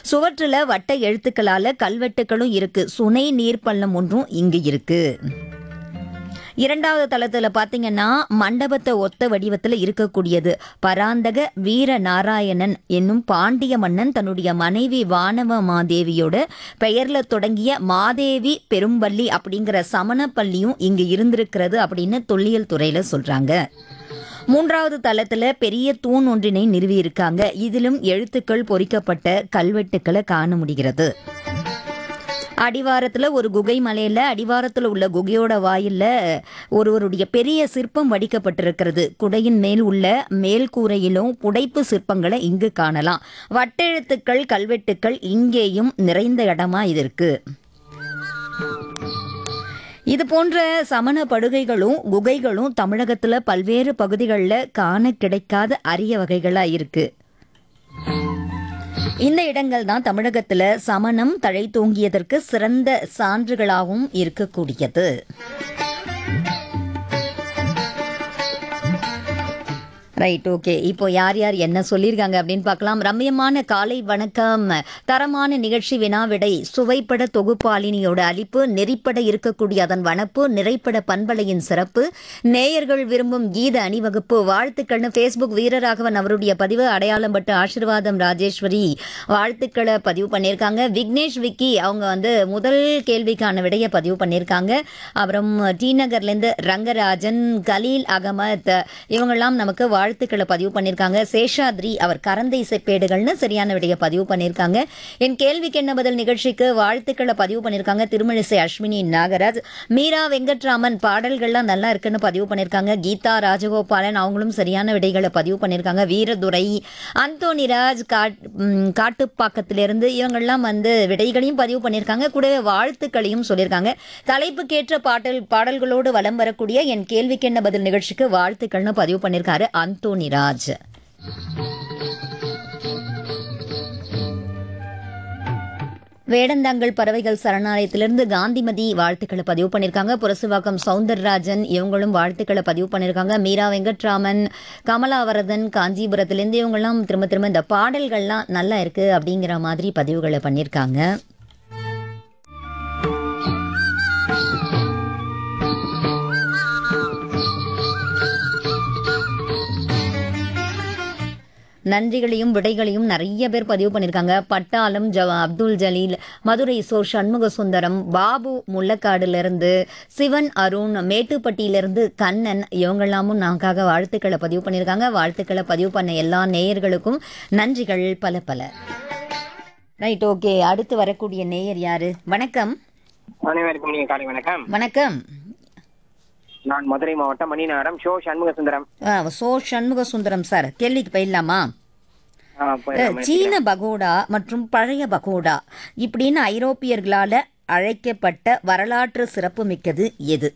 சுவற்றுல வட்ட எழுத்துக்களால கல்வெட்டுகளும் இருக்கு சுனை நீர்ப்பள்ளம் ஒன்றும் இங்கு இருக்கு இரண்டாவது தளத்துல பாத்தீங்கன்னா மண்டபத்தை ஒத்த வடிவத்துல இருக்கக்கூடியது பராந்தக வீர நாராயணன் என்னும் பாண்டிய மன்னன் தன்னுடைய மனைவி வானவ மாதேவியோட பெயர்ல தொடங்கிய மாதேவி பெரும்பள்ளி அப்படிங்கிற சமணப்பள்ளியும் இங்கு இருந்திருக்கிறது அப்படின்னு தொல்லியல் துறையில சொல்றாங்க மூன்றாவது தளத்துல பெரிய தூண் ஒன்றினை நிறுவியிருக்காங்க இதிலும் எழுத்துக்கள் பொறிக்கப்பட்ட கல்வெட்டுக்களை காண முடிகிறது அடிவாரத்துல ஒரு குகை மலையில அடிவாரத்துல உள்ள குகையோட வாயில்ல ஒருவருடைய பெரிய சிற்பம் வடிக்கப்பட்டிருக்கிறது குடையின் மேல் உள்ள மேல்கூரையிலும் புடைப்பு சிற்பங்களை இங்கு காணலாம் வட்டெழுத்துக்கள் கல்வெட்டுக்கள் இங்கேயும் நிறைந்த இடமா இது இருக்கு இது போன்ற சமண படுகைகளும் குகைகளும் தமிழகத்துல பல்வேறு பகுதிகளில் காண கிடைக்காத அரிய வகைகளா இருக்கு இந்த இடங்கள் தான் தமிழகத்துல சமணம் தழை தூங்கியதற்கு சிறந்த சான்றுகளாகவும் இருக்கக்கூடியது ரைட் ஓகே இப்போ யார் யார் என்ன சொல்லியிருக்காங்க அப்படின்னு பார்க்கலாம் ரம்யமான காலை வணக்கம் தரமான நிகழ்ச்சி வினாவிடை சுவைப்பட தொகுப்பாளினியோட அளிப்பு நெறிப்பட இருக்கக்கூடிய அதன் வனப்பு நிறைப்பட பண்பலையின் சிறப்பு நேயர்கள் விரும்பும் கீத அணிவகுப்பு வாழ்த்துக்கள்னு ஃபேஸ்புக் வீரராகவன் அவருடைய பதிவு அடையாளம் பட்டு ஆசீர்வாதம் ராஜேஸ்வரி வாழ்த்துக்களை பதிவு பண்ணியிருக்காங்க விக்னேஷ் விக்கி அவங்க வந்து முதல் கேள்விக்கான விடையை பதிவு பண்ணியிருக்காங்க அப்புறம் டி நகர்லேருந்து ரங்கராஜன் கலீல் அகமத் இவங்கெல்லாம் நமக்கு வாழ்த்துக்களை பதிவு பண்ணியிருக்காங்க சேஷாத்ரி அவர் கரந்தை இசைப்பேடுகள்னு சரியான விடையை பதிவு பண்ணியிருக்காங்க என் கேள்விக்கு என்ன பதில் நிகழ்ச்சிக்கு வாழ்த்துக்களை பதிவு பண்ணியிருக்காங்க திருமழிசை அஸ்வினி நாகராஜ் மீரா வெங்கட்ராமன் பாடல்கள்லாம் நல்லா இருக்குன்னு பதிவு பண்ணியிருக்காங்க கீதா ராஜகோபாலன் அவங்களும் சரியான விடைகளை பதிவு பண்ணியிருக்காங்க வீரதுரை அந்தோனிராஜ் காட் ம், காட்டுப்பாக்கத்திலிருந்து இவங்கெல்லாம் வந்து விடைகளையும் பதிவு பண்ணியிருக்காங்க கூடவே வாழ்த்துக்களையும் சொல்லியிருக்காங்க தலைப்புக்கேற்ற பாடல் பாடல்களோடு வலம் வரக்கூடிய என் கேள்விக்கு என்ன பதில் நிகழ்ச்சிக்கு வாழ்த்துக்கள்னு பதிவு பண்ணியிருக்காரு அந்தோனிராஜ் வேடந்தாங்கல் பறவைகள் சரணாலயத்திலிருந்து காந்திமதி வாழ்த்துக்களை பதிவு பண்ணியிருக்காங்க புரசுவாக்கம் சவுந்தரராஜன் இவங்களும் வாழ்த்துக்களை பதிவு பண்ணியிருக்காங்க மீரா வெங்கட்ராமன் கமலாவரதன் காஞ்சிபுரத்திலேருந்து இவங்கெல்லாம் திரும்ப திரும்ப இந்த பாடல்கள்லாம் நல்லா இருக்கு அப்படிங்கிற மாதிரி பதிவுகளை பண்ணியிருக்காங்க நன்றிகளையும் விடைகளையும் நிறைய பேர் பதிவு பண்ணியிருக்காங்க பட்டாளம் ஜ அப்துல் ஜலீல் மதுரை சோ சண்முக சுந்தரம் பாபு முள்ளக்காடுலேருந்து சிவன் அருண் மேட்டுப்பட்டியிலிருந்து கண்ணன் இவங்கெல்லாமும் நமக்காக வாழ்த்துக்களை பதிவு பண்ணியிருக்காங்க வாழ்த்துக்களை பதிவு பண்ண எல்லா நேயர்களுக்கும் நன்றிகள் பல பல ரைட் ஓகே அடுத்து வரக்கூடிய நேயர் யாரு வணக்கம் அனைவருக்கும் நீங்க காலை வணக்கம் வணக்கம் நான் மதுரை மாவட்டம் மணிநகரம் ஷோ சண்முக சுந்தரம் ஆ, சோ சண்முக சுந்தரம் சார் கேள்விக்கு போயிடலாமா ஆ, போயிடலாம். சீன பகோடா மற்றும் பழைய பகோடா இப்படின்னு ஐரோப்பியர்களால அழைக்கப்பட்ட வரலாற்று சிறப்பு மிக்கது எது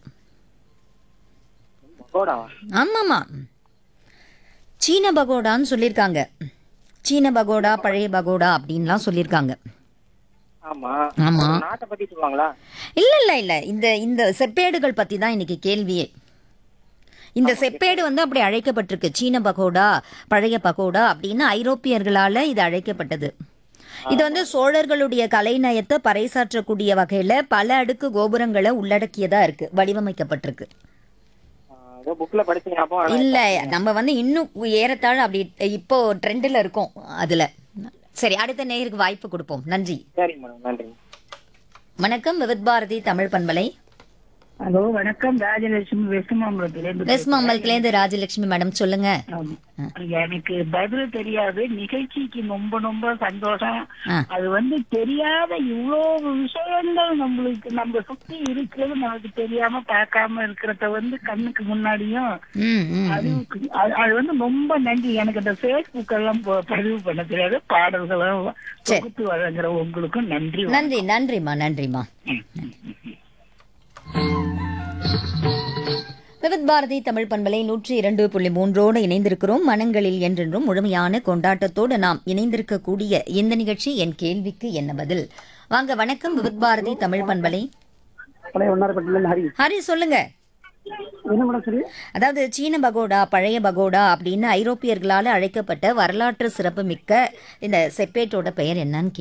பகோடாவா? ஆமாமா சீன பகோடான்னு சொல்லியிருக்காங்க சீன பகோடா பழைய பகோடா அப்படின்லாம் சொல்லியிருக்காங்க ஆமா ஆமா. ஒரு நாட்டை பத்தி சொல்லுவாங்களா இல்ல இல்ல இல்ல இந்த இந்த செப்பேடுகள் பத்தி தான் இன்னைக்கு கேள்வியே இந்த செப்பேடு வந்து அப்படி அழைக்கப்பட்டிருக்கு சீன பகோடா பழைய பகோடா அப்படின்னு ஐரோப்பியர்களால இது அழைக்கப்பட்டது இது வந்து சோழர்களுடைய கலைநயத்தை பறைசாற்றக்கூடிய வகையில பல அடுக்கு கோபுரங்களை உள்ளடக்கியதா இருக்கு வடிவமைக்கப்பட்டிருக்கு ஆ, ஏதோ புக்ல படிச்சீங்க அப்போ ஆனா- இல்ல நம்ம வந்து இன்னும் ஏறத்தாழ அப்படி இப்போ ட்ரெண்டில் இருக்கோம் அதுல சரி அடுத்த நேயருக்கு வாய்ப்பு கொடுப்போம் நன்றி சரிங்க மேடம் நன்றி வணக்கம் விவித் பாரதி தமிழ் பண்பலை ஹலோ வணக்கம் ராஜலட்சுமி வெஸ்ட்மாம்பலத்திலிருந்து வெஸ்ட் மாம்பலத்திலேருந்து ராஜலட்சுமி மேடம் சொல்லுங்க ஆமா. எனக்கு பதில் தெரியாது நிகழ்ச்சிக்கு ரொம்ப ரொம்ப சந்தோஷம் ஆ. அது வந்து தெரியாத இவ்வளவு விஷயங்கள் நம்மளுக்கு நம்ம சுத்தி இருக்கிறது நமக்கு தெரியாம பார்க்காம இருக்கிறத வந்து கண்ணுக்கு முன்னாடியும் ம் ம் அறிவுக்கு அது- அது வந்து ரொம்ப நன்றி எனக்கு இந்த பேஸ்புக் எல்லாம் ப- பதிவு பண்ண தெரியாது பாடல்களும் சரி. தொகுத்து வழங்குற உங்களுக்கும் நன்றி நன்றி நன்றிம்மா நன்றிம்மா விவித் பாரதி தமிழ் பண்பலை நூற்றி இரண்டு புள்ளி மூன்றோடு இணைந்திருக்கிறோம் மனங்களில் என்றென்றும் முழுமையான கொண்டாட்டத்தோடு நாம் இணைந்திருக்கக்கூடிய இந்த நிகழ்ச்சி என் கேள்விக்கு என்ன பதில் வாங்க வணக்கம் விவித் பாரதி தமிழ் பண்பலை பழைய வண்ணாரப்பட்டில ஹரி ஹரி சொல்லுங்க என்ன மேடம் சரி அதாவது சீன பகோடா பழைய பகோடா அப்படின்னு ஐரோப்பியர்களால் அழைக்கப்பட்ட வரலாற்று சிறப்பு மிக்க இந்த செப்பேட்டோட பெயர் என்னன்னு